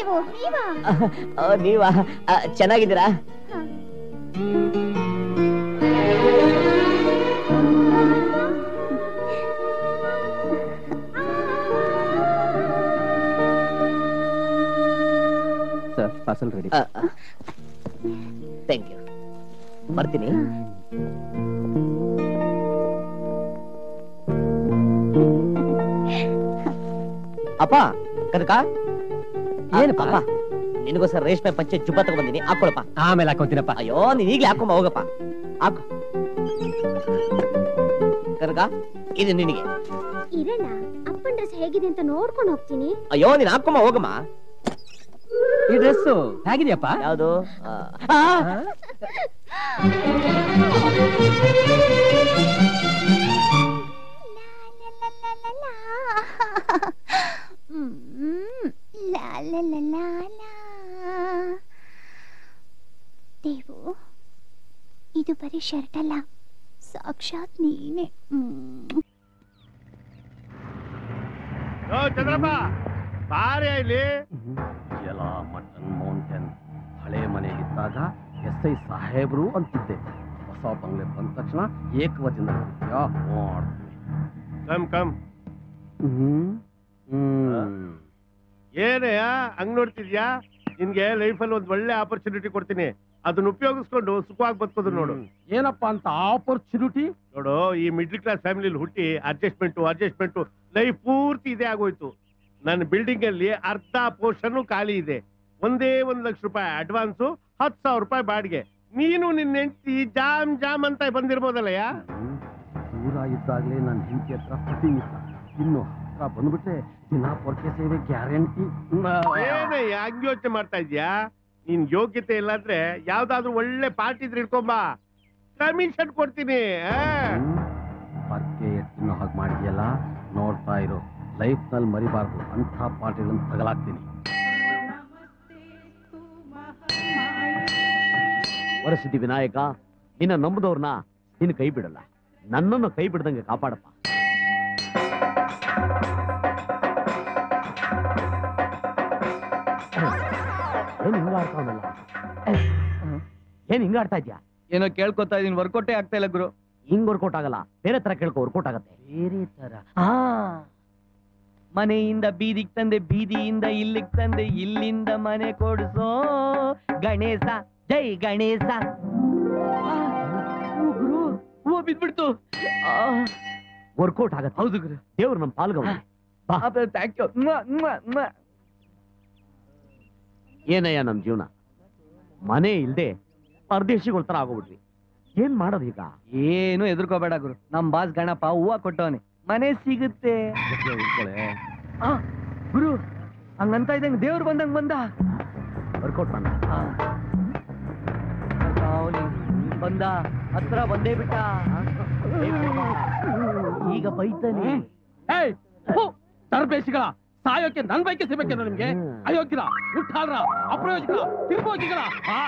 ಓ ನೀವಾ ಆ, ನೀವಾ ಆ, ಚೆನ್ನಾಗಿದ್ದೀರಾ ಹ. Sir parcel ready thank you ಬರ್ತೀನಿ ಅಪ್ಪ ಕನಕ ಏನಪ್ಪ? ಅಪ್ಪ ನಿನಗೋಸ್ಕರ ರೇಷ್ಮೆ ಪಂಚೆ ಜುಬ್ಬ ತಗೊಂಡ್ಬಂದಿನಿ ಹಾಕೊಳಪ್ಪ ಆಮೇಲೆ ಹಾಕೋತೀನಪ್ಪ ಅಯ್ಯೋ ನೀನ್ ಈಗ್ಲೇ ಹಾಕೊಂಬ ಹೋಗಪ್ಪ ಹಾಕು ಕನಕ ಇದು ನಿನಗೆ ಇರಣ್ಣ ಅಪ್ಪನ್ ಡ್ರೆಸ್ ಹೇಗಿದೆ ಅಂತ ನೋಡ್ಕೊಂಡು ಹೋಗ್ತೀನಿ ಅಯ್ಯೋ ನೀನ್ ಹಾಕೊಂಬ ಹೋಗಮ್ಮ ಈ ಡ್ರೆಸ್ ಹೇಗಿದೆಯಪ್ಪ ಯಾವುದು ದೇವು ಇದು ಬರೀ ಶರ್ಟ್ ಅಲ್ಲ ಸಾಕ್ಷಾತ್ ನೀನೆ ಹ್ಮ್. ಚಂದ್ರಪ್ಪ ಬಾರಿ ಇಲ್ಲಿ ಜಲ ಮಟನ್ ಮೌಂಟೇನ್ ಹಳೆ ಮನೆ ಇದ್ದಾಗ ಎಸ್ ಐ ಸಾಹೇಬ್ರು ಅಂತಿದ್ದೆ ಹೊಸ ಬಂಗ್ಲೆ ಬಂದ ತಕ್ಷಣ ಏಕವಚನ ಮಾಡ್ತೀನಿ ಕಮ್ ಕಮ್ ಹ್ಮ್ ಹ್ಮ್ ಏನಯ್ಯ ಹಂಗ್ ನೋಡ್ತಿದ್ಯಾ ನಿನ್ಗೆ ಲೈಫಲ್ಲಿ ಒಂದ್ ಒಳ್ಳೆ ಆಪರ್ಚುನಿಟಿ ಕೊಡ್ತೀನಿ ಅದನ್ನ ಉಪಯೋಗಿಸ್ಕೊಂಡು ಸುಖವಾಗಿ ಬದುಕೋದು ನೋಡು ಏನಪ್ಪಾ ಅಂತ ಆಪರ್ಚುನಿಟಿ ನೋಡು ಈ ಮಿಡ್ಲ್ ಕ್ಲಾಸ್ ಫ್ಯಾಮಿಲಿ ಹುಟ್ಟಿ ಅಡ್ಜಸ್ಟ್ಮೆಂಟು ಅಡ್ಜಸ್ಟ್ಮೆಂಟು ಲೈಫ್ ಪೂರ್ತಿ ಇದೇ ಆಗೋಯ್ತು ನನ್ನ ಬಿಲ್ಡಿಂಗ್ ಅಲ್ಲಿ ಅರ್ಧ ಪೋರ್ಷನ್ ಖಾಲಿ ಇದೆ ಒಂದೇ ಒಂದ್ ಲಕ್ಷ ರೂಪಾಯಿ ಅಡ್ವಾನ್ಸು ಹತ್ತು ಸಾವಿರ ರೂಪಾಯಿ ಬಾಡಿಗೆ ನೀನು ನಿನ್ನ ಹೆಂಡತಿ ಜಾಮ್ ಜಾಮ್ ಅಂತ ಬಂದಿರ್ಬೋದಲ್ಲಯ್ಯ ದೂರ ಇದ್ದಾಗಲೇ ನನ್ನ ಹೆಂಡತಿ ಹತ್ರ ಫಿಟ್ಟಿಂಗ್ ಇತ್ತ ಇನ್ನು ಹತ್ರ ಬಂದ್ಬಿಟ್ರೆ ದಿನ ಪೊರ್ಕೆ ಸೇವೆ ಗ್ಯಾರಂಟಿ ಏನಯ್ಯ ಹಂಗ್ ಯೋಚನೆ ಮಾಡ್ತಾ ಇದ್ಯಾ ನಿನ್ ಯೋಗ್ಯತೆ ಇಲ್ಲಾಂದ್ರೆ ಯಾವ್ದಾದ್ರು ಒಳ್ಳೆ ಪಾರ್ಟಿ ಇದ್ರೆ ಇಟ್ಕೊಂಬ ಕಮಿಷನ್ ಕೊಡ್ತೀನಿ ಆ? ಪರ್ಕೆ ಎತ್ತಿನ ಹಾಗೆ ಮಾಡಿದ್ಯಲ್ಲ ನೋಡ್ತಾ ಇರು ಲೈಫ್ ನಲ್ಲಿ ಮರಿಬಾರ್ದು ಅಂಥ ಪಾರ್ಟಿಗಳನ್ನು ತಗಲಾಕ್ತೀನಿ ವರಸಿದ್ದಿ ವಿನಾಯಕ ನಿನ್ನ ನಂಬದವ್ರನ್ನ ನಿನ್ನ ಕೈ ಬಿಡಲ್ಲ ನನ್ನನ್ನು ಕೈ ಬಿಡ್ದಂಗೆ ಕಾಪಾಡಪ್ಪ ಏನ್ ಹಿಂಗ ಆಡ್ತಾವನಲ್ಲ ಏನ್ ಹಿಂಗ ಆಡ್ತಾ ಇದ್ಯಾ ಏನೋ ಕೇಳ್ಕೊತಾ ಇದೀನಿ ವರ್ಕೌಟೇ ಆಗ್ತಾ ಇಲ್ಲ ಗುರು ಹಿಂಗ್ ವರ್ಕೌಟ್ ಆಗಲ್ಲ ಬೇರೆ ತರ ಕೇಳ್ಕೊ ವರ್ಕೌಟ್ ಆಗತ್ತೆ ಬೇರೆ ತರ ಮನೆಯಿಂದ ಬೀದಿಗ್ ತಂದೆ ಬೀದಿಯಿಂದ ಇಲ್ಲಿಗ್ ತಂದೆ ಇಲ್ಲಿಂದ ಮನೆ ಕೊಡ್ಸೋ ಗಣೇಶ ಜೈ ಗಣೇಶ ಆ, ಓ ಗುರು ಹೂವ ಬಿದ್ಬಿಡ್ತು ವರ್ಕೌಟ್ ಆಗತ್ತೆ ಹೌದು ಗುರು ದೇವ್ರು ನಮ್ ಪಾಲ್ಗವ ಥ್ಯಾಂಕ್ ಯು ಏನಯ್ಯ ನಮ್ ಜೀವನ ಮನೆ ಇಲ್ದೆ ಪರದೇಶಿಗಳ ತರ ಆಗೋಗ್ಬಿಟ್ವಿ ಏನ್ ಮಾಡೋದು ಈಗ ಏನು ಎದುರ್ಕೋಬೇಡ ಗುರು ನಮ್ ಬಾಸ್ ಗಣಪ ಹೂವ ಕೊಟ್ಟವನೆ ಮನೆ ಸಿಗುತ್ತೆ ಆ, ಗುರು ಹಂಗಂತ ಇದ್ದಂಗ ದೇವ್ರು ಬಂದಂಗ ಬಂದ ವರ್ಕೌಟ್ ಮಾಡ ಬರ್ತಾವ್ನೆ. ಬಂದ ಹತ್ರ ಬಂದೇ ಬಿಟ್ಟ ಈಗ ಬೈತಾನೆ ಏಯ್ ತರಬೇಸಿಗಳ ಸಾಯೋಕೆ ನನ್ ಬೈಕೆ ಸಿಗ್ಬೇಕೇನೋ ನಿಮ್ಗೆ ಅಯೋಗ್ಯರ ಮುಟ್ಟಾಳ್ರ ಅಪ್ರಯೋಜಕರ ತಿರ್ಬೋಜಿಗಳ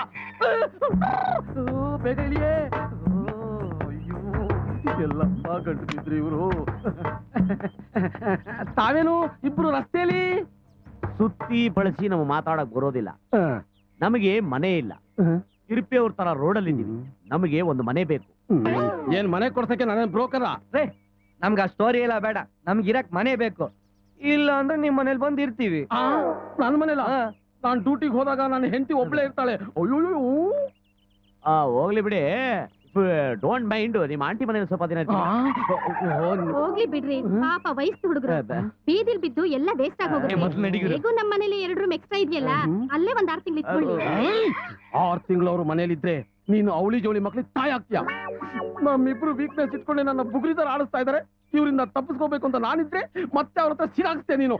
ಬೇಗ ಇಳಿಯೇ ಅಯ್ಯೋ ಎಲ್ಲಪ್ಪ ಗಂಟು ಬಿದ್ರಿ ಇವರು ತಾವೇನು ಇಬ್ರು ರಸ್ತೆಯಲ್ಲಿ ಸುತ್ತಿ ಬಳಸಿ ನಾವು ಮಾತಾಡಕ್ ಬರೋದಿಲ್ಲ ನಮಗೆ ಮನೆ ಇಲ್ಲ ತಿರುಪಿ ಅವ್ರ ತರ ರೋಡಲ್ಲಿ ಇದೀವಿ ನಮಗೆ ಒಂದು ಮನೆ ಬೇಕು ಏನ್ ಮನೆ ಕೊಡ್ಸಕ್ಕೆ ನಾನೇನ್ ಬ್ರೋಕರ ರೇ ನಮ್ಗ ಆ ಸ್ಟೋರಿ ಎಲ್ಲ ಬೇಡ ನಮ್ಗೆ ಇರಕ್ ಮನೆ ಬೇಕು ಇಲ್ಲ ಅಂದ್ರೆ ನಿಮ್ ಮನೇಲಿ ಬಂದ್ ಇರ್ತೀವಿ ನನ್ ಮನೇಲ ಆ, ನಾನ್ ಡ್ಯೂಟಿಗೆ ಹೋದಾಗ ನನ್ನ ಹೆಂಡತಿ ಒಬ್ಳೆ ಇರ್ತಾಳೆ ಅಯ್ಯೋ ಆ ಹೋಗ್ಲಿ ಬಿಡಿ ಡೋಂಟ್ ಮೈಂಡ್ ನಿಮ್ಮ ಆಂಟಿ ಮನೇಲಿ ಸ್ವಲ್ಪ ದಿನ ಇರ್ತೀನಿ. ಹೋಗ್ಲಿ ಬಿಡ್ರಿ ಪಾಪ ವಯಸ್ಸು ಹುಡುಗರು ಬೀದಿಲ್ ಬಿದ್ದು ಎಲ್ಲ ವೇಸ್ಟ್ ಆಗಿ ಏ, ಮೊದ್ಲು ನಡಿಗುರು. ಹೇಗೂ ನಮ್ಮ ಮನೇಲಿ ಎರಡು ರೂಮ್ ಎಕ್ಸ್ಟ್ರಾ ಇದೆಯಲ್ಲ ಅಲ್ಲೇ ಒಂದ್ ಆರ್ ತಿಂಗಳು ಇಟ್ಕೊಳ್ಳಿ ಆರ್ ತಿಂಗಳು ಅವ್ರ ಮನೇಲಿದ್ರೆ ನೀನು ಅವಳಿ ಜೋಳಿ ಮಕ್ಳಿಗೆ ತಾಯಿ ಆಗ್ತೀಯ ನಮ್ಮಿಬ್ರು ವೀಕ್ನೆಸ್ ಇಟ್ಕೊಂಡೆ ನನ್ನ ಬುಗುರಿ ತರ ಆಡಿಸ್ತಾ ಇದಾರೆ ಇವರಿಂದ ತಪ್ಪಿಸ್ಕೋಬೇಕು ಅಂತ ನಾನಿದ್ರೆ ಮತ್ತೆ ಅವ್ರ ಹತ್ರ ಸಿರಾಕ್ಸ್ತೆ ನೀನು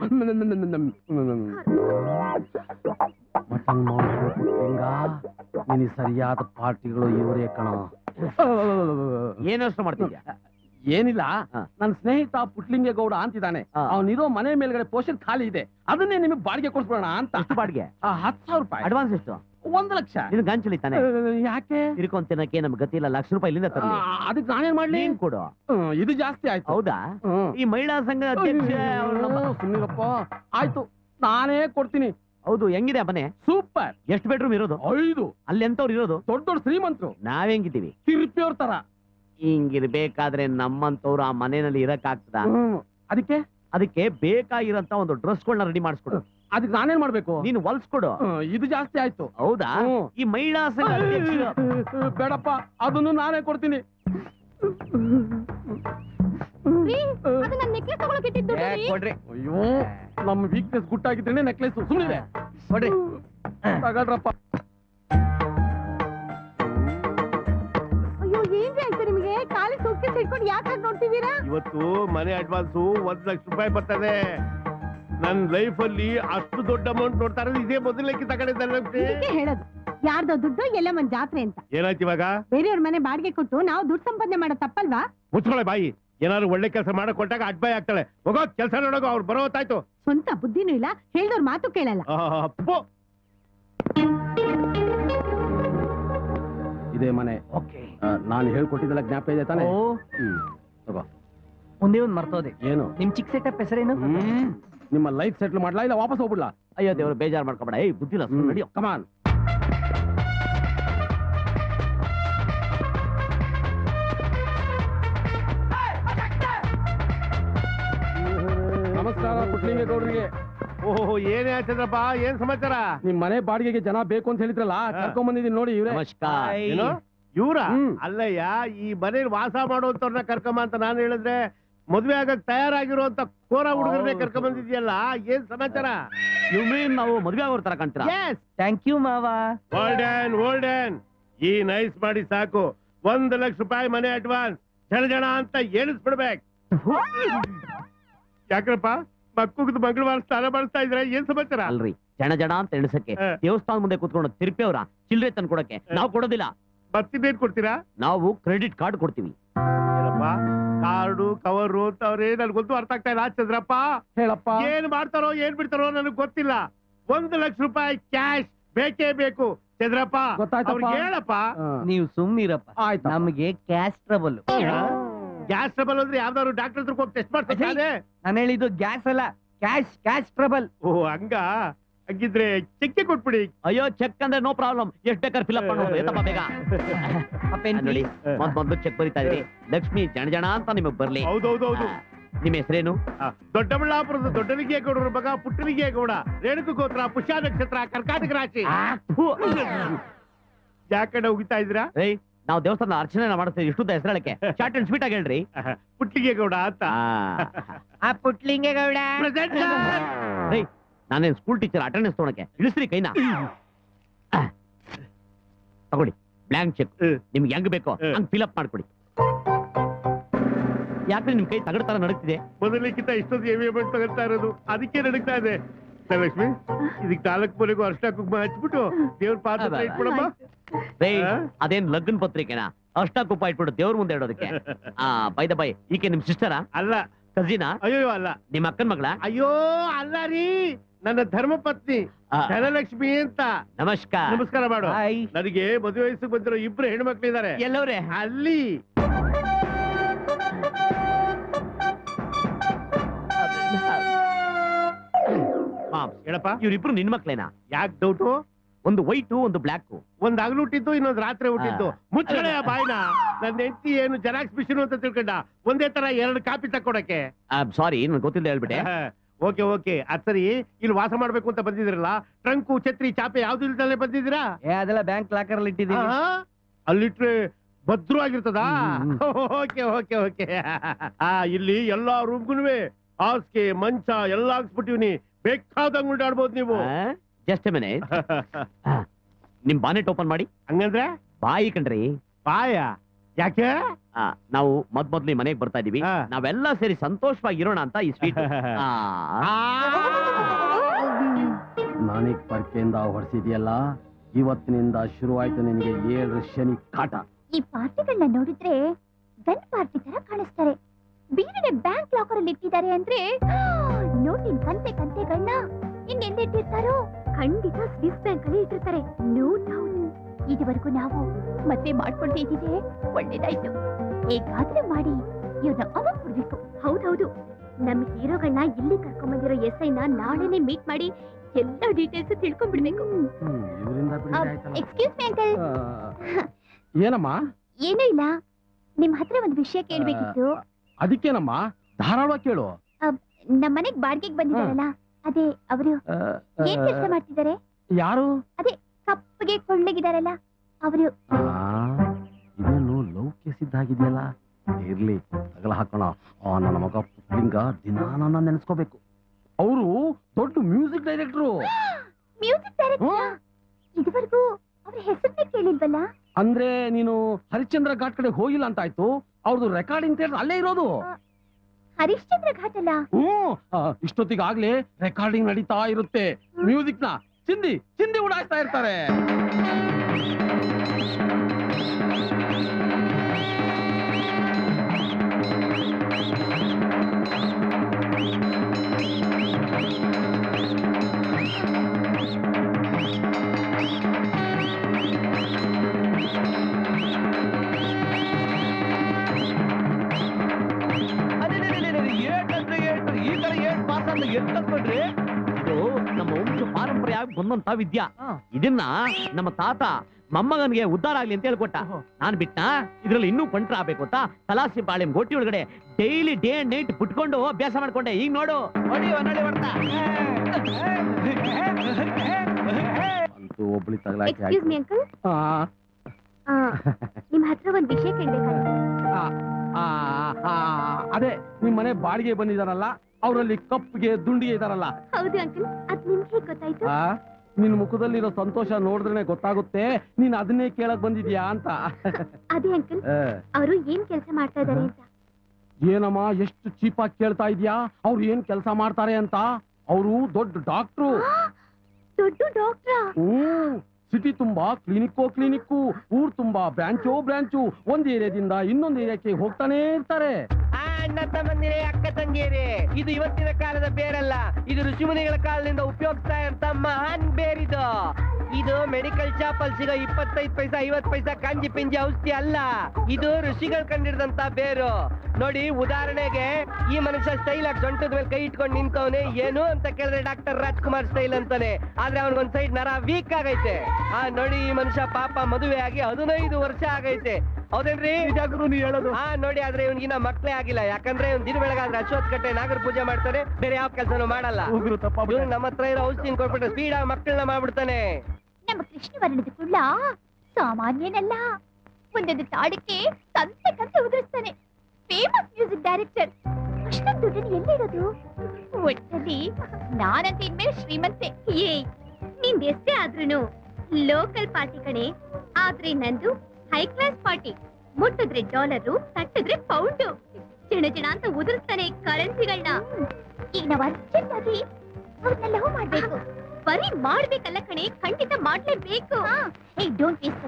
ಮಟನ್ ನಿನಗೆ ಸರಿಯಾದ ಪಾರ್ಟಿಗಳು ಇವರೇ ಕಣ ಏನ್ ಯೋಚನೆ ಮಾಡ್ತಿದ್ಯಾ ಏನಿಲ್ಲ ಹಾ. ನನ್ನ ಸ್ನೇಹಿತ ಪುಟ್ಲಿಂಗೇಗೌಡ ಅಂತಿದ್ದಾನೆ ಹಾ. ಅವನಿರೋ ಮನೆ ಮೇಲ್ಗಡೆ ಪೋಷನ್ ಖಾಲಿ ಇದೆ ಅದನ್ನೇ ನಿಮಗೆ ಬಾಡಿಗೆ ಕೊಡ್ಸ್ಬಿಡೋಣ ಅಂತ ಎಷ್ಟು ಬಾಡಿಗೆ ಆ, ಹತ್ತು ಸಾವಿರ ರೂಪಾಯಿ ಅಡ್ವಾನ್ಸ್ ಎಷ್ಟು ಒಂದು ಲಕ್ಷ ನಿನ್ ಗಂಚಲಿ ತಾನೆ ಆ, ಯಾಕೆ ತಿರ್ಕೊಂಡ್ ತಿನ್ನಕ್ಕೆ ನಮ್ಗೆ ಗತಿ ಇಲ್ಲ ಲಕ್ಷ ರೂಪಾಯಿ ಇಲ್ಲಿಂದ ಆ, ತರಲಿ ಅದಕ್ಕೆ ನಾನೇನ್ ಮಾಡ್ಲಿ ನೀನ್ ಕೊಡು ಹ್ಮ್, ಇದು ಜಾಸ್ತಿ ಆಯ್ತು ಹೌದಾ ಹ್ಮ್. ಈ ಮಹಿಳಾ ಸಂಘ ಅಧ್ಯಕ್ಷ ಅವ್ರು ನಮ್ಮ- ಅಯ್ಯೋ, ಸುಮ್ನಿರಪ್ಪ ಆಯ್ತು ನಾನೇ ಕೊಡ್ತೀನಿ ಹೌದು ಹೆಂಗಿದೆ ಆ ಮನೆ ಸೂಪರ್ ಎಷ್ಟು ಬೆಡ್ರೂಮ್ ಇರೋದು ಐದು ಅಲ್ಲಿ ಎಂತವ್ರು ಇರೋದು ದೊಡ್ಡ ದೊಡ್ಡ ಶ್ರೀಮಂತರು ನಾವೆಂಗಿದ್ದೀವಿ ತಿರುಪಿಯವ್ರ ತರ ಹಿಂಗಿರ್ಬೇಕಾದ್ರೆ ನಮ್ಮಂತವ್ರು ಆ ಮನೆಯಲ್ಲಿ ಇರಕ್ ಆಗ್ತದ ಹ್ಮ್. ಅದಕ್ಕೆ ಅದಕ್ಕೆ ಬೇಕಾಗಿರಂತ ಒಂದು ಡ್ರೆಸ್ಗಳನ್ನ ರೆಡಿ ಮಾಡಿಸ್ಕೊಡು ಅದಕ್ಕೆ ನಾನೇನ್ ಮಾಡ್ಬೇಕು ನೀನು ಹೊಲ್ಸ್ಕೊಡು ಹ್ಮ್, ಇದು ಜಾಸ್ತಿ ಆಯ್ತು ಹೌದಾ ಹ್ಮ್. ಈ ಮಹಿಳಾ ಸಂಘ ಅಧ್ಯಕ್ಷರು ಬೇಡಪ್ಪ ಅದನ್ನು ನಾನೇ ಕೊಡ್ತೀನಿ ರೀ, ಅದು ನನ್ನ ನೆಕ್ಲೆಸ್ ತಗೊಳಕ್ ಇಟ್ಟಿದ್ದು ಏ, ರೀ. ಕೊಡ್ರಿ ಅಯ್ಯೋ ನಮ್ಮ ವೀಕ್ನೆಸ್ ಗುಟ್ಟಾಗಿದ್ರೇನೆ ನೆಕ್ಲೆಸ್ ಸುಮ್ಮನೆ ಕೊಡ್ರಿ ತಗಳ್ರಪ್ಪ ಅಯ್ಯೋ ಏನ್ರಿ ಆಯ್ತು ನಿಮಗೆ ಖಾಲಿ ಸೂಟ್ಕೇಸ್ ಇಟ್ಕೊಂಡು ಯಾಕೆ ಹಾಗೆ ನೋಡ್ತಿದ್ದೀರಾ ಇವತ್ತು ಮನೆ ಅಡ್ವಾನ್ಸು ಒಂದ್ ಲಕ್ಷ ರೂಪಾಯಿ ಬರ್ತದೆ ನನ್ ಲೈಫ್ ಅಲ್ಲಿ ಅಷ್ಟು ದೊಡ್ಡ ಅಮೌಂಟ್ ನೋಡ್ತಾ ಇರೋದು ಇದೇ ಮೊದಲಕ್ಕೆ ತಗೊಂಡಿದ್ದಾರೆ ಇದಕ್ಕೆ ಹೇಳೋದು ಯಾರ್ದೋ ದುಡ್ಡು ಎಲ್ಲಮ್ಮನ್ ಜಾತ್ರೆ ಅಂತ ಏನಾಯ್ತು ಇವಾಗ ಬೇರೆಯವ್ರ ಮನೆ ಬಾಡಿಗೆ ಕೊಟ್ಟು ನಾವು ದುಡ್ಡು ಸಂಪಾದನೆ ಮಾಡೋ ತಪ್ಪಲ್ವಾ ಮುಚ್ಕೊಳೆ ಬಾಯಿ ಏನಾದ್ರು ಒಳ್ಳೆ ಕೆಲಸ ಮಾಡಕ್ ಕೊಟ್ಟಾಗ ಅಡ್ಬಾಯ್ ಆಗ್ತಾಳೆ ಹೋಗೋ ಕೆಲಸ ನೋಡೋಗೋ ಅವ್ರು ಬರೋ ಹೊತ್ತಾಯ್ತು ಸ್ವಂತ ಬುದ್ಧಿನೂ ಇಲ್ಲ ಹೇಳ್ದವ್ರ ಮಾತು ಕೇಳಲ್ಲ ಅಪ್ಪೋ ಇದೇ ಮನೆ ಓಕೆ ನಾನು ಹೇಳ್ಕೊಟ್ಟಿದ್ದೆಲ್ಲ ಜ್ಞಾಪ ಇದೆ ತಾನೆ ಓ ಹ್ಮ್. ತಗೋ ಒಂದೇ ಒಂದ್ ಮರ್ತೋದೆ ಏನು ನಿಮ್ ಚಿಕ್ಕ ಸೆಟಪ್ ಹೆಸರೇನು ನಿಮ್ಮ ಲೈಫ್ ಸೆಟ್ಲ್ ಮಾಡ್ಲಾ ಇಲ್ಲ ವಾಪಸ್ ಹೋಗ್ಬಿಡ್ಲಾ ಅಯ್ಯೋ ದೇವ್ರು ಬೇಜಾರ್ ಮಾಡ್ಕೊಬೇಡ ಏಯ್ ಬುದ್ಧಿಲ್ಲ ಸುಮ್ನೆ ನಡಿಯೋ ಕಮಾನ್ ನಮಸ್ಕಾರ ಪುಟ್ಲಿಂಗೇಗೌಡರಿಗೆ ಓಹೋ ಏನೇ ಆಯ್ತದ್ರಪ್ಪ ಏನ್ ಸಮಾಚಾರ ನಿಮ್ ಮನೆ ಬಾಡಿಗೆಗೆ ಜನ ಬೇಕು ಅಂತ ಹೇಳಿದ್ರಲ್ಲ ಕರ್ಕೊಂಡ್ ಬಂದಿದ್ದೀನಿ ನೋಡಿ ಇವ್ರೆ ನಮಸ್ಕಾರ ಹಾಯ್. ಏನು ಇವ್ರ ಹ್ಮ್. ಅಲ್ಲಯ್ಯ ಈ ಮನೇಲಿ ವಾಸ ಮಾಡುವಂತವ್ರನ್ನ ಕರ್ಕೊಂಬ ಅಂತ ನಾನು ಹೇಳಿದ್ರೆ ಮದ್ವೆ ಆಗಕ್ ತಯಾರಾಗಿರುವಂತ ಕೋರ ಹುಡುಗರನ್ನೇ ಹೌದು. ಕರ್ಕೊಂಡ್ ಬಂದಿದ್ಯಲ್ಲ ಏನ್ ಸಮಾಚಾರ ಇವ್ ಮೀನ್ ನಾವು ಮದ್ವೆ ಆಗೋರ್ ತರ ಕಾಣ್ತೀರಾ ಎಸ್ ಥ್ಯಾಂಕ್ ಯು ಮಾವ ಓಲ್ಡನ್ ಓಲ್ಡನ್ ಈ ನೈಸ್ ಮಾಡಿ ಸಾಕು ಒಂದ್ ಲಕ್ಷ ರೂಪಾಯಿ ಮನೆ ಅಡ್ವಾನ್ಸ್ ಜನ ಜನ ಅಂತ ಎಣಿಸ್ಬಿಡ್ಬೇಕು ಯಾಕ್ರಪ್ಪ ಮಕ್ಕಳು ಮಂಗಳವಾರ ಸ್ನಾನ ಮಾಡಿಸ್ತಾ ಇದ್ರೆ ಏನ್ ಸಮಾಚಾರ ಅಲ್ರಿ ಜನ ಜನ ಅಂತ ಎಣಿಸಕ್ಕೆ ಹ. ದೇವಸ್ಥಾನ ಮುಂದೆ ಕೂತ್ಕೊಂಡು ತಿರುಪಿ ಅವ್ರ ಚಿಲ್ಲರೆ ತಂದು ಕೊಡಕ್ಕೆ ನಾವು ಕೊಡೋದಿಲ್ಲ ಮತ್ತಿನ್ನೇನ್ ಕೊಡ್ತೀರಾ ನಾವು ಕ್ರೆಡಿಟ್ ಕಾರ್ಡ್ ಕೊಡ್ತೀವಿ ಏನಪ್ಪ ಕಾರ್ಡು ಕವರು ಅಂತ ಅವ್ರೇ ನನ್ಗೊಂದು ಅರ್ಥ ಆಗ್ತಾ ಇಲ್ಲ ಚಂದ್ರಪ್ಪ ಹೇಳಪ್ಪ ಏನ್ ಮಾಡ್ತಾರೋ ಏನ್ ಬಿಡ್ತಾರೋ ನನಗ್ ಗೊತ್ತಿಲ್ಲ ಒಂದು ಲಕ್ಷ ರೂಪಾಯಿ ಕ್ಯಾಶ್ ಬೇಕೇ ಬೇಕು ಚಂದ್ರಪ್ಪ ಗೊತ್ತಾಯ್ತಪ್ಪ. ಅವ್ರಿಗೆ ಹೇಳಪ್ಪ ಹಾ. ನೀವು ಸುಮ್ನಿರಪ್ಪ ಆಯ್ತು ನಮಗೆ ಕ್ಯಾಶ್ ಟ್ರಬಲ್ ಗ್ಯಾಸ್ ಟ್ರಬಲ್ ಅಂದ್ರೆ ಯಾವ್ದಾದ್ರು ಡಾಕ್ಟರ್ ಹತ್ರ ಹೋಗಿ ಟೆಸ್ಟ್ ಮಾಡ್ತಾರೆ ನಾನು ಹೇಳಿದ್ದು ಗ್ಯಾಸ್ ಅಲ್ಲ ಕ್ಯಾಶ್ ಕ್ಯಾಶ್ ಟ್ರಬಲ್ ಓ ಹಂಗ ಹಂಗಿದ್ರೆ ಚೆಕ್ಕೆ ಕೊಟ್ಬಿಡಿ ಅಯ್ಯೋ ಚೆಕ್ ಅಂದ್ರೆ ನೋ ಪ್ರಾಬ್ಲಮ್ ಎಷ್ಟ್ ಬೇಕಾದ್ರೆ ಫಿಲ್ ಅಪ್ ಮಾಡೋದು ಎತ್ತಪ್ಪ ಬೇಗ ನೋಡಿ ಮೊದ್ ಮೊದ್ಲು ಚೆಕ್ ಬರಿತಾ ಇದ್ರಿ ಲಕ್ಷ್ಮಿ ಜನ ಜನ ಅಂತ ನಿಮಗ್ ಬರ್ಲಿ ಹೌದೌದೌದು ಆ, ನಿಮ್ ಹೆಸರೇನು ಆ, ದೊಡ್ಡಬಳ್ಳಾಪುರದ ದೊಡ್ಡಲಿಗೆ ಗೌಡರ ಮಗ ಪುಟ್ಟಲಿಗೆ ಗೌಡ ರೇಣುಕು ಗೋತ್ರ ಪುಷ್ಯ ನಕ್ಷತ್ರ ಕರ್ಕಾಟಕ ರಾಶಿ ಥು. ಯಾಕಡೆ ಹೋಗಿತಾ ಇದ್ದೀರಾ ಏಯ್ ನಾವು ದೇವಸ್ಥಾನ ಅರ್ಚನೆ ಮಾಡಿಸ್ತೀವಿ ಇಷ್ಟುದ್ದ ಹೆಸರಳಕ್ಕೆ ಶಾರ್ಟ್ ಅಂಡ್ ಸ್ವೀಟ್ ಆಗಿ ಹೇಳ್ರಿ ಪುಟ್ಲಿಗೆ ಗೌಡ ಅಂತ ಆ. ಆ ಪುಟ್ಲಿಂಗೇಗೌಡ Present sir. ಏಯ್ ನಾನೇನ್ ಸ್ಕೂಲ್ ಟೀಚರ್ ಅಟೆಂಡೆನ್ಸ್ ತೊಗೊಳಕ್ಕೆ ಇಳಿಸ್ರಿ ಕೈನ ಆ. ತಗೊಳ್ಳಿ ಬ್ಲಾಂಕ್ ಚೆಕ್ ಹ್ಮ್. ನಿಮ್ಗೆ ಹೆಂಗ್ ಬೇಕೋ ಹ್ಮ್. ಹಂಗ್ ಫಿಲ್ ಅಪ್ ಮಾಡ್ಕೊಡಿ ಯಾಕ್ರಿ ನಿಮ್ ಕೈ ತಗಡ್ ತರ ನಡುಕ್ತಿದೆ ಮೊದಲಿಕ್ಕಿಂತ ಇಷ್ಟೊಂದು ಹೆವಿ ಅಮೌಂಟ್ ತಗೊಳ್ತಾ ಇರೋದು ಅದಕ್ಕೆ ನಡೀತಾ ಇದೆ ಲಕ್ಷ್ಮಿ ಇದಕ್ಕೆ ನಾಲ್ಕು ಮನೆಗೂ ಅರ್ಶನ ಕುಂಕುಮ ಹಚ್ಬಿಟ್ಟು ದೇವ್ರ ಪಾತ್ರ ಹತ್ರ ಇಟ್ಬಿಡಮ್ಮ ಏಯ್ ಆ? ಅದೇನ್ ಲಗ್ನ ಪತ್ರಿಕೆನಾ ಅಷ್ಟಕ್ಕೂಪ ಇಟ್ಬಿಟ್ಟು ದೇವ್ರ ಮುಂದೆ ಇಡೋದಕ್ಕೆ ಆ ಬೈದ ಬೈ ಈಕೆ ನಿಮ್ ಸಿಸ್ಟರಾ ಅಲ್ಲ ಕಸಿನಾ ಅಯ್ಯೋ ಅಲ್ಲ ನಿಮ್ ಅಕ್ಕನ್ ಮಗಳ ಅಯ್ಯೋ ಅಲ್ಲ ರೀ ನನ್ನ ಧರ್ಮ ಪತ್ನಿ ಆ, ಧನಲಕ್ಷ್ಮಿ ಅಂತ ನಮಸ್ಕಾರ ನಮಸ್ಕಾರ ಮಾಡು ಹಾಯ್ ನನಗೆ ಮದುವೆ ವಯಸ್ಸಿಗೆ ಬಂದಿರೋ ಇಬ್ರು ಹೆಣ್ಮಕ್ಳಿದ್ದಾರೆ ಎಲ್ಲವ್ರೆ ಅಲ್ಲಿ ಹೇಳಪ್ಪ ಇವ್ರಿಬ್ರು ನಿನ್ ಮಕ್ಳೇನಾ ಯಾಕೆ ಡೌಟು ಒಂದು ವೈಟು ಒಂದು ಬ್ಲಾಕ್ ಒಂದ್ ಹಗಲು ಹುಟ್ಟಿದ್ದು ಇನ್ನೊಂದ್ ರಾತ್ರಿ ಹುಟ್ಟಿದ್ದು ಆ. ಮುಚ್ಚಳೆ ಆ ಬಾಯ್ನ ನನ್ನ ಹೆಂಡತಿ ಏನು ಜೆರಾಕ್ಸ್ ಮಿಷಿನ್ ಅಂತ ತಿಳ್ಕೊಂಡ ಒಂದೇ ತರ ಎರಡು ಕಾಪಿ ತಕ್ಕೊಡಕ್ಕೆ ಸಾರಿ ನನ್ಗೆ ಗೊತ್ತಿಲ್ಲ ಹೇಳ್ಬಿಟ್ಟೆ ಓಕೆ ಓಕೆ ಅದ್ ಸರಿ ಇಲ್ಲಿ ವಾಸ ಮಾಡ್ಬೇಕು ಅಂತ ಬಂದಿದ್ರಲ್ಲ ಟ್ರಂಕು ಛತ್ರಿ ಚಾಪೆ ಯಾವ್ದು ಇಲ್ದಲ್ಲೇ ಬಂದಿದ್ದೀರಾ ಏ ಅದೆಲ್ಲ ಬ್ಯಾಂಕ್ ಲಾಕರ್ ಅಲ್ಲಿ ಇಟ್ಟಿದ್ದೀನಿ ಆಹಾ, ಅಲ್ಲಿಟ್ರೆ ಭದ್ರವಾಗಿರ್ತದಾ ಹ್ಮ್. ಓಕೆ ಓಕೆ ಓಕೆ ಆ ಇಲ್ಲಿ ಎಲ್ಲಾ ರೂಮ್ಗುನುವೆ ಹಾಸಿಗೆ ಮಂಚ ಎಲ್ಲ ಹಾಕ್ಸ್ಬಿಟ್ಟಿವ್ನಿ ಬೇಕಾದಂಗ್ ಉಂಟಾಡ್ಬೋದು ನೀವು ಜಸ್ಟ್ ಮಿನಿಟ್ ನಿಮ್ ಬಾನೆಟ್ ಓಪನ್ ಮಾಡಿ ಹಂಗಂದ್ರೆ ಬಾಯಿ ಕಣ್ರಿ ಪಾಯ ಯಾಕೆ ಆ, ನಾವು ಮೊದ್ ಮೊದ್ಲು ಈ ಮನೆಗ್ ಬರ್ತಾ ಇದೀವಿ ಆ. ನಾವೆಲ್ಲ ಸೇರಿ ಸಂತೋಷವಾಗಿ ಇರೋಣ ಅಂತ ಈ ಸ್ವೀಟ್ ನಾನೀಗ ಪರ್ಕೆಯಿಂದ ಹೊಡ್ಸಿದ್ಯಲ್ಲ ಇವತ್ತಿನಿಂದ ಶುರುವಾಯ್ತು ನಿನಗೆ ಏಳು ಶನಿ ಕಾಟ ಈ ಪಾರ್ಟಿಗಳನ್ನ ನೋಡಿದ್ರೆ ಗನ್ ಪಾರ್ಟಿ ತರ ಕಾಣಿಸ್ತಾರೆ ಬೀರಡೆ ಬ್ಯಾಂಕ್ ಲಾಕರ್ ಅಲ್ಲಿ ಇಟ್ಟಿದ್ದಾರೆ ಅಂದ್ರೆ ನೋಟಿನ ಕಂತೆ ಕಂತೆಗಳನ್ನ ಇನ್ನೆಂದಿಟ್ಟಿರ್ತಾರೋ ಖಂಡಿತ ಸ್ವಿಸ್ ಬ್ಯಾಂಕ್ ಅಲ್ಲಿ ಇಟ್ಟಿರ್ತಾರೆ ನೋ ಡೌಟ್ ಇದುವರೆಗೂ ನಾವು ಮದ್ವೆ ಮಾಡ್ಕೊಳ್ತಾ ಇದ್ದಿದೆ ಒಳ್ಳೇದಾಯ್ತು ಹೇಗಾದ್ರೂ ಮಾಡಿ ಇವ್ರನ್ನ ಅವಾಗ ಬಿಡ್ಬೇಕು ಹೌದೌದು ನಮ್ ಹೀರೋಗಳನ್ನ ಇಲ್ಲಿ ಕರ್ಕೊಂಡ್ ಬಂದಿರೋ ಎಸ್ ಐನ ನಾಳೆನೆ ಮೀಟ್ ಮಾಡಿ ಎಲ್ಲ ಡೀಟೇಲ್ಸ್ ತಿಳ್ಕೊಂಡ್ಬಿಡ್ಬೇಕು ಇವರಿಂದ ಬಿಡಿ ಆಯ್ತಲ್ಲ ಎಕ್ಸ್ಕ್ಯೂಸ್ ಮೀ ಅಂಕಲ್ ಆ, ಏನಮ್ಮ ಏನೂ ಇಲ್ಲ ನಿಮ್ ಹತ್ರ ಒಂದು ವಿಷಯ ಕೇಳ್ಬೇಕಿತ್ತು ಅದಕ್ಕೇನಮ್ಮ ಧಾರಾಳವಾಗಿ ಕೇಳು ನಮ್ ಮನೆಗ್ ಬಾಡಿಗೆಗೆ ಬಂದಿದಾರಲ್ಲ ಅದೇ ಅವರು ಆ, ಏನ್ ಕೆಲಸ ಆ, ಮಾಡ್ತಿದ್ದಾರೆ ಯಾರು ಕಪ್ಪಗೆ ಕೊಳ್ಳಗಿದಾರಲ್ಲ ಅವರು ಆ, ಇದೇನು ಲವ್ ಕೇಸ್ ಇದ್ದಾಗಿದೆಯಲ್ಲ ಇರ್ಲಿ ತಗಲ ಹಾಕೋಣ ಆ ನನ್ನ ಮಗ ಪುಟ್ಲಿಂಗ ದಿನ ನನ್ನ ನೆನೆಸ್ಕೋಬೇಕು ಅವರು ದೊಡ್ಡ ಮ್ಯೂಸಿಕ್ ಡೈರೆಕ್ಟ್ರು ಮ್ಯೂಸಿಕ್ ಡೈರೆಕ್ಟರ್ ಇದುವರೆಗೂ ಅವ್ರ ಹೆಸರನ್ನೇ ಕೇಳಿಲ್ವಲ್ಲ ಅಂದ್ರೆ ನೀನು ಹರಿಶ್ಚಂದ್ರ ಘಾಟ್ ಕಡೆ ಹೋಗಿಲ್ಲ ಅಂತ ಆಯ್ತು ಅವ್ರದ್ದು ರೆಕಾರ್ಡಿಂಗ್ ಥಿಯೇಟರ್ ಅಲ್ಲೇ ಇರೋದು ಹರಿಶ್ಚಂದ್ರ ಘಾಟ್ ಅಲ್ಲ ಹ್ಮ್ ಆ, ಇಷ್ಟೊತ್ತಿಗಾಗ್ಲೇ ರೆಕಾರ್ಡಿಂಗ್ ನಡೀತಾ ಇರುತ್ತೆ ಮ್ಯೂಸಿಕ್ ನ ಚಿಂದಿ ಚಿಂದಿ ಉಡಾಯಿಸ್ತಾ ಇರ್ತಾರೆ ಏಟಂದ್ರೆ ಏಟು ಈ ತರ ಏಟ್ ಪಾಸ್ ಅಂತ ಎಲ್ಲಿ ಕಲ್ತ್ಕೊಂಡ್ರಿ ಇದು ನಮ್ಮ ವಂಶ ಪಾರಂಪರ್ಯ ಬಂದಂತ ವಿದ್ಯಾ ಇದನ್ನ ನಮ್ಮ ತಾತ ಮೊಮ್ಮಗನ್ಗೆ ಉದ್ಧಾರ ಆಗ್ಲಿ ಅಂತ ಹೇಳ್ಕೊಟ್ಟ ನಾನ್ ಬಿಟ್ಟ ಇದ್ರಲ್ಲಿ ಇನ್ನೂ ಪಂಟ್ರ ಆಗ್ಬೇಕು ಅಂತ ಕಲಾಸಿ ಬಾಳೆ ಗೋಟಿ ಒಳಗಡೆ ಡೈಲಿ ಡೇ ಅಂಡ್ ನೈಟ್ ಬಿಟ್ಕೊಂಡು ಅಭ್ಯಾಸ ಮಾಡ್ಕೊಂಡೆ ಈಗ ನೋಡು ಹೊಡಿ ಹೊನ್ನಡಿ ಹೊಡ್ತಾ ಅಂತೂ ಒಬ್ಳಿ ತಗಲಾಕಿ ಎಕ್ಸ್ಕ್ಯೂಸ್ ಮೀ ಆಯ್ತು ಅಂಕಲ್ ಆ, ನಿಮ್ ಹತ್ರ ಒಂದ್ ವಿಷಯ ಕೇಳ್ಬೇಕಾಗಿತ್ತು ಆ, ಆ, ಅದೇ ನಿಮ್ ಮನೆ ಬಾಡಿಗೆ ಬಂದಿದಾರಲ್ಲ ಅವರಲ್ಲಿ ಕಪ್ಪಿಗೆ ದುಂಡಿಗೆ ಇದಾರಲ್ಲ ಹೌದು ಅಂಕಲ್ ಅದ್ ನಿಮ್ಗೆ ಹೇಗ್ ಗೊತ್ತಾಯ್ತು ಆ ನಿನ್ ಮುಖದಲ್ಲಿರೋ ಸಂತೋಷ ನೋಡಿದ್ರೆ ಗೊತ್ತಾಗುತ್ತೆ ನೀನ್ ಅದನ್ನೇ ಕೇಳಕ್ ಬಂದಿದ್ಯಾ ಅಂತ ಅದೇ ಅಂಕಲ್ ಆ, ಅವರು ಏನ್ ಕೆಲಸ ಮಾಡ್ತಾ ಇದಾರೆ ಅಂತ ಏನಮ್ಮ ಎಷ್ಟು ಚೀಪಾಗಿ ಕೇಳ್ತಾ ಇದ್ಯಾ ಅವ್ರು ಏನ್ ಕೆಲಸ ಮಾಡ್ತಾರೆ ಅಂತ ಅವರು ದೊಡ್ಡ ಡಾಕ್ಟ್ರು ದೊಡ್ಡ ಡಾಕ್ಟ್ರಾ ಹ್ಮ್ ಸಿಟಿ ತುಂಬಾ ಕ್ಲಿನಿಕ್ಕೋ ಕ್ಲಿನಿಕ್ಕು ಊರ್ ತುಂಬಾ ಬ್ರಾಂಚೋ ಬ್ರಾಂಚು ಒಂದ್ ಏರಿಯಾದಿಂದ ಇನ್ನೊಂದ್ ಏರಿಯಾಕ್ಕೆ ಹೋಗ್ತಾನೆ ಇರ್ತಾರೆ ಆ, ಅಣ್ಣ ತಮ್ಮಂದಿರೇ ಅಕ್ಕ ತಂಗಿಯರೇ ಇದು ಇವತ್ತಿನ ಕಾಲದ ಬೇರಲ್ಲ ಇದು ಋಷಿಮುನಿಗಳ ಕಾಲದಿಂದ ಉಪಯೋಗಿಸ್ತಾ ಇರ್ತ ಮಹಾನ್ ಬೇರಿದು ಇದು ಮೆಡಿಕಲ್ ಶಾಪ್ ಅಲ್ಲಿ ಸಿಗೋ ಇಪ್ಪತ್ತೈದು ಪೈಸಾ ಐವತ್ ಪೈಸಾ ಕಾಂಜಿ ಪಿಂಜಿ ಔಷಧಿ ಅಲ್ಲ ಇದು ಋಷಿಗಳು ಕಂಡಿಡ್ದಂತ ಬೇರು ನೋಡಿ ಉದಾಹರಣೆಗೆ ಈ ಮನುಷ್ಯ ಸ್ಟೈಲ್ ಆಗಿ ಸೊಂಟದ ಮೇಲೆ ಕೈ ಇಟ್ಕೊಂಡು ನಿಂತವನೆ ಏನು ಅಂತ ಕೇಳಿದ್ರೆ ಡಾಕ್ಟರ್ ರಾಜ್ಕುಮಾರ್ ಸ್ಟೈಲ್ ಅಂತಾನೆ ಆದ್ರೆ ಅವ್ನಿಗೊಂದ್ ಸೈಡ್ ನರ ವೀಕ್ ಆಗೈತೆ ಆ ನೋಡಿ ಈ ಮನುಷ್ಯ ಪಾಪ ಮದುವೆ ಆಗಿ ಹದಿನೈದು ವರ್ಷ ಆಗೈತೆ ಹೌದೇನ್ರಿ ನೀ ಹೇಳೋದು ಹಾ ನೋಡಿ ಆದ್ರೆ ಇವ್ನಿಗಿನ್ನ ಮಕ್ಳೇ ಆಗಿಲ್ಲ ಯಾಕಂದ್ರೆ ಇವ್ನ್ ದಿನ ಬೆಳಗಾದ್ರೆ ಅಶ್ವತ್ ಕಟ್ಟೆ ನಾಗರ ಪೂಜೆ ಮಾಡ್ತಾನೆ ಬೇರೆ ಯಾವ ಕೆಲಸನೂ ಮಾಡಲ್ಲ ಇವ್ನು ನಮ್ಮ ಹತ್ರ ಇರೋ ಔಷಧಿನ ಕೊಟ್ಬಿಟ್ರೆ ಸ್ಪೀಡ್ ಆಗಿ ಮಕ್ಕಳನ್ನ ಮಾಡ್ಬಿಡ್ತಾನೆ ನಮ್ಮ ಕೃಷ್ಣವರ್ಣದ ಕುಳ್ಳ ಸಾಮಾನ್ಯನಲ್ಲ ಒಂದೊಂದು ತಾಳಕ್ಕೆ ಕಂತೆ ಕಂತೆ ಉದುರಿಸ್ತಾನೆ ಫೇಮಸ್ ಮ್ಯೂಸಿಕ್ ಡೈರೆಕ್ಟರ್ ಅಷ್ಟೊಂದು ದುಡ್ಡನ್ನು ಎಲ್ಲಿರೋದು ಒಟ್ಟಲ್ಲಿ ನಾನಂತ ಇನ್ಮೇಲೆ ಶ್ರೀಮಂತೆ ಏ ನಿಂದ ಎಷ್ಟೇ ಆದ್ರೂನು ಲೋಕಲ್ ಪಾರ್ಟಿ ಕಡೆ ಆದ್ರೆ ನಂದು ಹೈ ಕ್ಲಾಸ್ ಪಾರ್ಟಿ ಮುಟ್ಟಿದ್ರೆ ಡಾಲರು ತಟ್ಟಿದ್ರೆ ಪೌಂಡು ಚಿಣ ಚಿಣ ಅಂತ ಉದುರಿಸ್ತಾನೆ ಕರೆನ್ಸಿಗಳನ್ನ ಈಗ ನಾವು ಅರ್ಜೆಂಟ್ ಆಗಿ ಅವ್ರನ್ನ ಲವ್ ಮಾಡ್ಬೇಕು ಬರೀ ಮಾಡ್ಬೇಕಲ್ಲ ಕಣೆ ಖಂಡಿತ ಮಾಡ್ಲೇಬೇಕು ಏ ಡೋಂಟ್ ವೇಸ್ಟ್